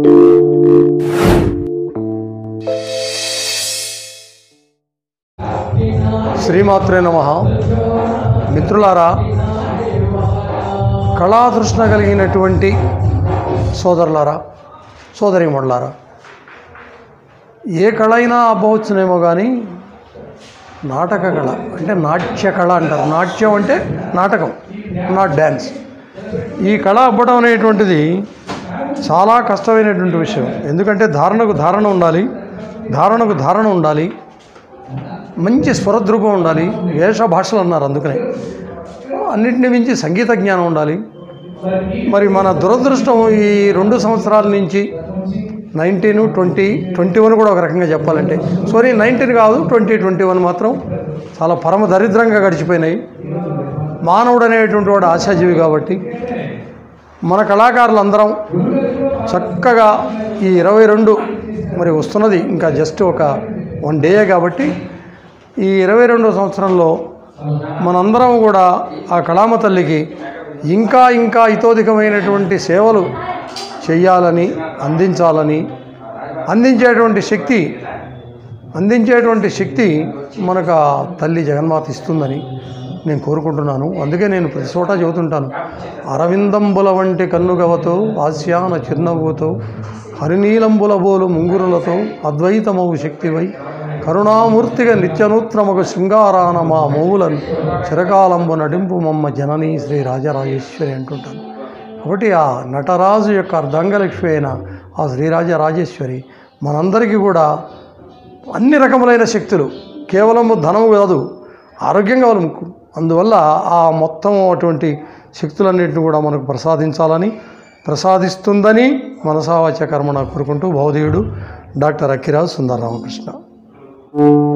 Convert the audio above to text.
శ్రీమాత్రే నమ మిత్రులారా కళాతృష్ణ కలిగినటువంటి సోదరులారా సోదరిమణులారా ఏ కళ అయినా అబ్బవచ్చునేమో కానీ నాటక కళ అంటే నాట్య కళ అంటారు నాట్యం అంటే నాటకం నాట్ డ్యాన్స్ ఈ కళ అబ్బడం అనేటువంటిది చాలా కష్టమైనటువంటి విషయం ఎందుకంటే ధారణకు ధారణ ఉండాలి ధారణకు ధారణ ఉండాలి మంచి స్వరద్రూపం ఉండాలి వేష భాషలు అన్నారు అందుకనే అన్నిటిని మించి సంగీత జ్ఞానం ఉండాలి మరి మన దురదృష్టం ఈ రెండు సంవత్సరాల నుంచి నైన్టీన్ ట్వంటీ ట్వంటీ వన్ కూడా ఒక రకంగా చెప్పాలంటే సారీ నైన్టీన్ కాదు ట్వంటీ ట్వంటీ వన్ మాత్రం చాలా పరమ దరిద్రంగా గడిచిపోయినాయి మానవుడు అనేటువంటి వాడు ఆశాజీవి కాబట్టి మన కళాకారులందరం చక్కగా ఈ ఇరవై రెండు మరి వస్తున్నది ఇంకా జస్ట్ ఒక వన్ డే కాబట్టి ఈ ఇరవై రెండో సంవత్సరంలో మనందరం కూడా ఆ కళామ తల్లికి ఇంకా ఇంకా ఇతోధికమైనటువంటి సేవలు చేయాలని అందించాలని అందించేటువంటి శక్తి అందించేటువంటి శక్తి మనకు ఆ తల్లి జగన్మాత ఇస్తుందని నేను కోరుకుంటున్నాను అందుకే నేను ప్రతి చోట చెబుతుంటాను అరవిందంబుల వంటి కన్నుగవతో ఆస్యాన చిరునవ్వుతో హరినీలంబుల బోలు ముంగురులతో అద్వైతమవు శక్తివై కరుణామూర్తిగా నిత్యనూత్నముకు శృంగారాన మా మౌలను చిరకాలంబు నడింపు మమ్మ జననీ శ్రీ రాజరాజేశ్వరి అంటుంటాను కాబట్టి ఆ నటరాజు యొక్క అర్ధాంగలక్ష్మి అయిన ఆ శ్రీరాజ రాజేశ్వరి మనందరికీ కూడా అన్ని రకములైన శక్తులు కేవలం ధనము కాదు ఆరోగ్యం కావాలి ముక్కు అందువల్ల ఆ మొత్తం అటువంటి శక్తులన్నింటిని కూడా మనకు ప్రసాదించాలని ప్రసాదిస్తుందని మనసావాచ కర్మణ కోరుకుంటూ భౌదేవుడు డాక్టర్ అక్కిరాజు సుందర రామకృష్ణ